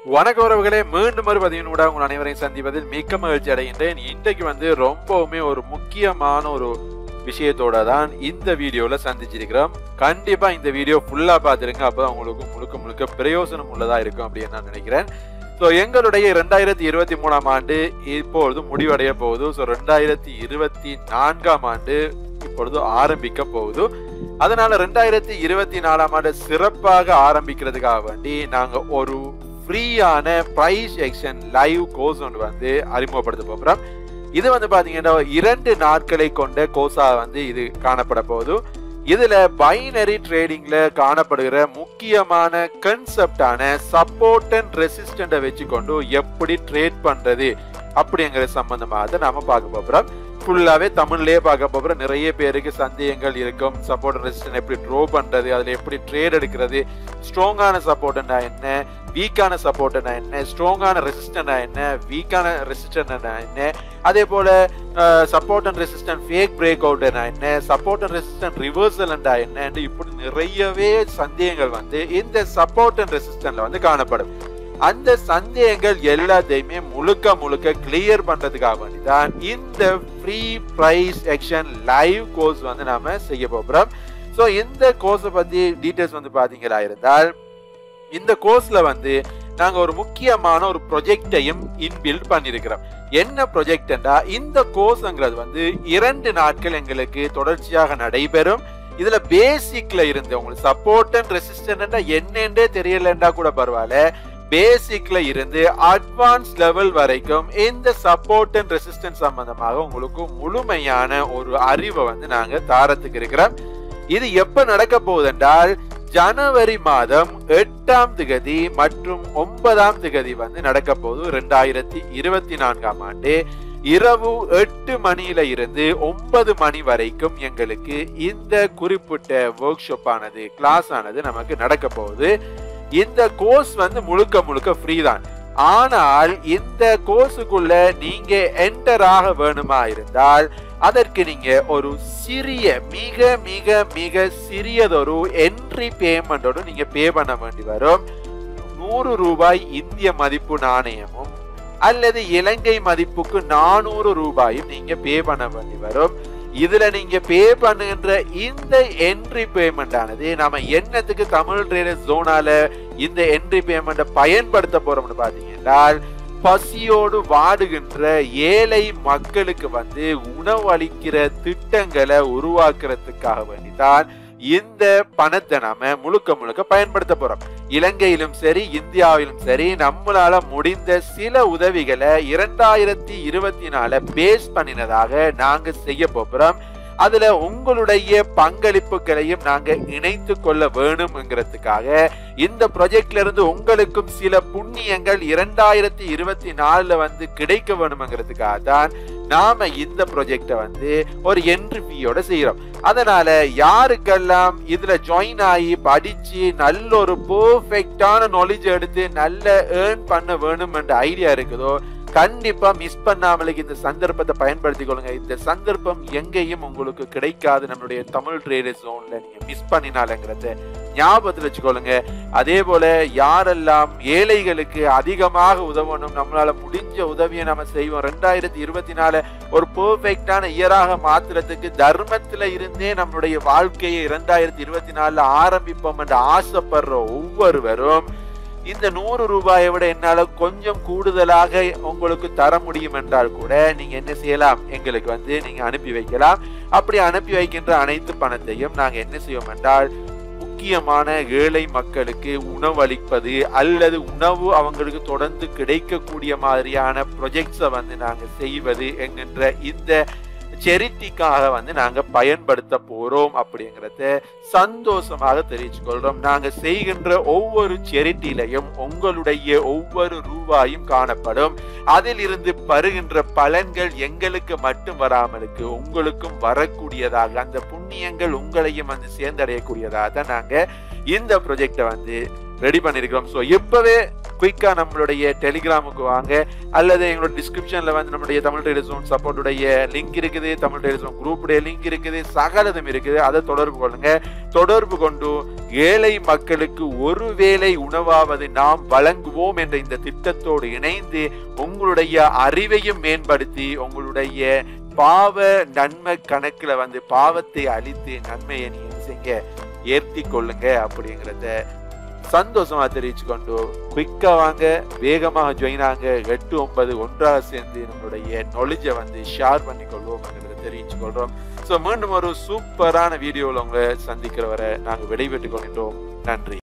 வணக்க உறவுகளே மீண்டும் ஒரு பதிவினூட உங்கள் அனைவரையும் சந்திப்பதில் மிக்க மகிழ்ச்சி அடைகின்றேன் இன்றைக்கு வந்து ரொம்பவுமே ஒரு முக்கியமான ஒரு விஷயத்தோட தான் இந்த வீடியோவில் சந்திச்சிருக்கிறோம் கண்டிப்பாக இந்த வீடியோ ஃபுல்லாக பார்த்துருங்க அப்போ உங்களுக்கு முழுக்க முழுக்க பிரயோசனம் உள்ளதாக இருக்கும் அப்படின்னு நான் நினைக்கிறேன் ஸோ எங்களுடைய ரெண்டாயிரத்தி இருபத்தி மூணாம் ஆண்டு இப்பொழுது முடிவடைய போகுது ஸோ ரெண்டாயிரத்தி இருபத்தி நான்காம் ஆண்டு இப்பொழுது ஆரம்பிக்க போகுது அதனால ரெண்டாயிரத்தி இருபத்தி நாலாம் ஆண்டு சிறப்பாக ஆரம்பிக்கிறதுக்காக வேண்டி நாங்கள் ஒரு ஃப்ரீயான ப்ரைஸ் எக்ஷன் லைவ் கோர்ஸ் ஒன்று வந்து அறிமுகப்படுத்த போகிறோம் இது வந்து பார்த்தீங்கன்னா இரண்டு நாட்களை கொண்ட கோர்ஸாக வந்து இது காணப்பட போகுது இதுல பைனரி ட்ரேடிங்ல காணப்படுகிற முக்கியமான கன்செப்டான சப்போர்ட் அண்ட் ரெசிஸ்டண்ட்டை வச்சுக்கொண்டு எப்படி ட்ரேட் பண்றது அப்படிங்கிற சம்பந்தமாக நாம பார்க்க போகிறோம் ஃபுல்லாவே தமிழ்லயே பார்க்க போகிறோம் நிறைய பேருக்கு சந்தேகங்கள் இருக்கும் சப்போர்ட் ரெசிஸ்டன் எப்படி ட்ரோ பண்றது அதுல எப்படி ட்ரேட் எடுக்கிறது ஸ்ட்ராங்கான சப்போர்ட்னா என்ன வீக்கான சப்போர்ட்னா என்ன ஸ்ட்ராங்கான ரெசிஸ்டன்டா என்ன வீக்கான ரெசிஸ்டன்டா என்ன அதே போல support and resistant fake break அவுட்னா என்ன சப்போர்ட் அண்ட் ரெசிஸ்டன்ட் ரிவர்சல்ண்டா என்ன இப்படி நிறையவே சந்தேகங்கள் வந்து இந்த சப்போர்ட் அண்ட் ரெசிஸ்டன்ட்ல வந்து காணப்படும் அந்த சந்தேகங்கள் எல்லாத்தையுமே முழுக்க முழுக்க கிளியர் பண்றதுக்காக வேண்டி தான் இந்த free price action live course வந்து நாம செய்ய போகிறோம் ஸோ இந்த கோர்ஸை பத்தி டீட்டெயில்ஸ் வந்து பாத்தீங்களா இருந்தால் இந்த கோர்ஸ்ல வந்து நாங்க ஒரு முக்கியமான ஒரு ப்ரொஜெக்டையும் இன்பில்ட் பண்ணியிருக்கிறோம் என்ன ப்ரொஜெக்ட்னா இந்த கோர்ஸ்ங்கிறது வந்து இரண்டு நாட்கள் எங்களுக்கு தொடர்ச்சியாக நடைபெறும் இதுல பேசிக்ல இருந்து உங்களுக்கு சப்போர்ட் அண்ட் ரெசிஸ்டன்ட் என்னென்றே தெரியலன்றா கூட பரவாயில்ல பேசிக்ல இருந்து அட்வான்ஸ் லெவல் வரைக்கும் இந்த சப்போர்ட் அண்ட் ரெசிஸ்டன்ஸ் சம்பந்தமாக உங்களுக்கு முழுமையான ஒரு அறிவை வந்து நாங்க தாரத்துக்கு இருக்கிறோம் இது எப்ப நடக்க போகுது என்றால் ஜனவரி மாதம் எட்டாம் திகதி மற்றும் ஒன்பதாம் திகதி வந்து நடக்க போகுது ரெண்டாயிரத்தி இருபத்தி நான்காம் ஆண்டு இரவு எட்டு மணியில இருந்து ஒன்பது மணி வரைக்கும் எங்களுக்கு இந்த குறிப்பிட்ட ஒர்க் ஷாப் ஆனது கிளாஸ் ஆனது நமக்கு நடக்க போகுது இந்த கோர்ஸ் வந்து முழுக்க முழுக்க ஃப்ரீ தான் ஆனால் இந்த கோர்ஸுக்குள்ள நீங்க என்டர் ஆக வேணுமா இருந்தால் அதற்கு நீங்க ஒரு சிறிய மிக மிக மிக சிறியதொரு என்ட்ரி பேமெண்டோட நீங்க பே பண்ண வேண்டி வரும் நூறு ரூபாய் இந்திய மதிப்பு நாணயமும் அல்லது இலங்கை மதிப்புக்கு நானூறு ரூபாயும் நீங்க பே பண்ண வேண்டி வரும் இதுல நீங்க பே பண்ணுகின்ற இந்த என்ட்ரி பேமெண்ட் ஆனது நாம என்னத்துக்கு தமிழ் ட்ரேடர் ஜோனால இந்த என்ட்ரி பேமெண்ட்டை பயன்படுத்த போறோம்னு பாத்தீங்கன்னா பசியோடு வாடுகின்ற ஏழை மக்களுக்கு வந்து உணவளிக்கிற திட்டங்களை உருவாக்குறதுக்காக வேண்டிதான் இந்த பணத்தை நாம முழுக்க முழுக்க பயன்படுத்த போறோம் இலங்கையிலும் சரி இந்தியாவிலும் சரி நம்மளால முடிந்த சில உதவிகளை இரண்டாயிரத்தி இருபத்தி நாலு பேஸ் பண்ணினதாக நாங்க செய்ய போகிறோம் அதுல உங்களுடைய பங்களிப்புகளையும் நாங்க இணைத்து கொள்ள வேணும்ங்கிறதுக்காக இந்த ப்ரொஜெக்ட்ல இருந்து உங்களுக்கும் சில புண்ணியங்கள் இரண்டாயிரத்தி இருபத்தி நாலுல வந்து கிடைக்க வேணும்ங்கிறதுக்காக தான் நாம இந்த ப்ரொஜெக்டை வந்து ஒரு என்ட்ரி ஃபீயோட செய்யறோம் அதனால யாருக்கெல்லாம் இதுல ஜாயின் ஆகி படிச்சு நல்ல ஒரு பெர்ஃபெக்டான நாலேஜ் எடுத்து நல்ல ஏர்ன் பண்ண வேணும் என்ற ஐடியா இருக்குதோ கண்டிப்பா மிஸ் பண்ணாமலுக்கு இந்த சந்தர்ப்பத்தை பயன்படுத்திக் கொள்ளுங்க இந்த சந்தர்ப்பம் எங்கேயும் உங்களுக்கு கிடைக்காது நம்மளுடைய தமிழ் ட்ரேடர் ஜோன்ல நீங்க மிஸ் பண்ணினாலங்கிறத ஞாபகத்தில் வச்சுக்கொள்ளுங்க அதே போல யாரெல்லாம் ஏழைகளுக்கு அதிகமாக உதவணும் நம்மளால முடிஞ்ச உதவியை நம்ம செய்வோம் ரெண்டாயிரத்தி இருபத்தி நாலு ஒரு பெர்ஃபெக்டான இயராக மாத்துறதுக்கு தர்மத்துல இருந்தே நம்மளுடைய வாழ்க்கையை இரண்டாயிரத்தி இருபத்தி நாலுல ஆரம்பிப்போம் என்று ஆசைப்படுற ஒவ்வொருவரும் இந்த நூறு ரூபாயை விட என்னால கொஞ்சம் கூடுதலாக உங்களுக்கு தர முடியும் என்றால் கூட நீங்க என்ன செய்யலாம் எங்களுக்கு வந்து நீங்க அனுப்பி வைக்கலாம் அப்படி அனுப்பி வைக்கின்ற அனைத்து பணத்தையும் நாங்க என்ன செய்வோம் என்றால் முக்கியமான ஏழை மக்களுக்கு உணவு அளிப்பது அல்லது உணவு அவங்களுக்கு தொடர்ந்து கிடைக்கக்கூடிய மாதிரியான ப்ரொஜெக்ட்ஸை வந்து நாங்க செய்வது என்கின்ற இந்த செரிட்டிக்காக வந்து நாங்க பயன்படுத்த போறோம் அப்படிங்கறத சந்தோஷமாக தெரிவிச்சு கொள்றோம் நாங்க செய்கின்ற ஒவ்வொரு செரிட்டிலையும் உங்களுடைய ஒவ்வொரு ரூபாயும் காணப்படும் அதில் இருந்து பருகின்ற பலன்கள் எங்களுக்கு மட்டும் வராமலுக்கு உங்களுக்கும் வரக்கூடியதாக அந்த புண்ணியங்கள் உங்களையும் வந்து சேர்ந்தடையக்கூடியதாக தான் நாங்க இந்த ப்ரொஜெக்டை வந்து ரெடி பண்ணியிருக்கிறோம் ஸோ இப்பவே குயிக்கா நம்மளுடைய டெலிகிராமுக்கு வாங்க அல்லது எங்களோட டிஸ்கிரிப்ஷன்ல வந்து நம்மளுடைய தமிழ் டெலிசோன் சப்போர்ட்டுடைய லிங்க் இருக்குது தமிழ் டெலிசோன் குரூப்புடைய லிங்க் இருக்குது சகலதும் இருக்குது அதை தொடர்பு கொள்ளுங்க தொடர்பு கொண்டு ஏழை மக்களுக்கு ஒருவேளை உணவாவது நாம் வழங்குவோம் என்ற இந்த திட்டத்தோடு இணைந்து உங்களுடைய அறிவையும் மேம்படுத்தி உங்களுடைய பாவ நன்மை கணக்குல வந்து பாவத்தை அழித்து நன்மையை நீங்க என்ன செய்யுங்க ஏற்றி கொள்ளுங்க அப்படிங்கிறத சந்தோஷமா தெரிவிச்சு கொண்டு குயிக்கா வாங்க வேகமாக ஜாயின் ஆங்க எட்டு ஒன்பது ஒன்றாக சேர்ந்து நம்மளுடைய நாலேஜை வந்து ஷேர் பண்ணி கொள்வோம் தெரிவிச்சு கொள்றோம் ஸோ மீண்டும் ஒரு சூப்பரான வீடியோவில் உங்களை சந்திக்கிற வரை நாங்கள் விடைபெற்றுக் கொள்கின்றோம் நன்றி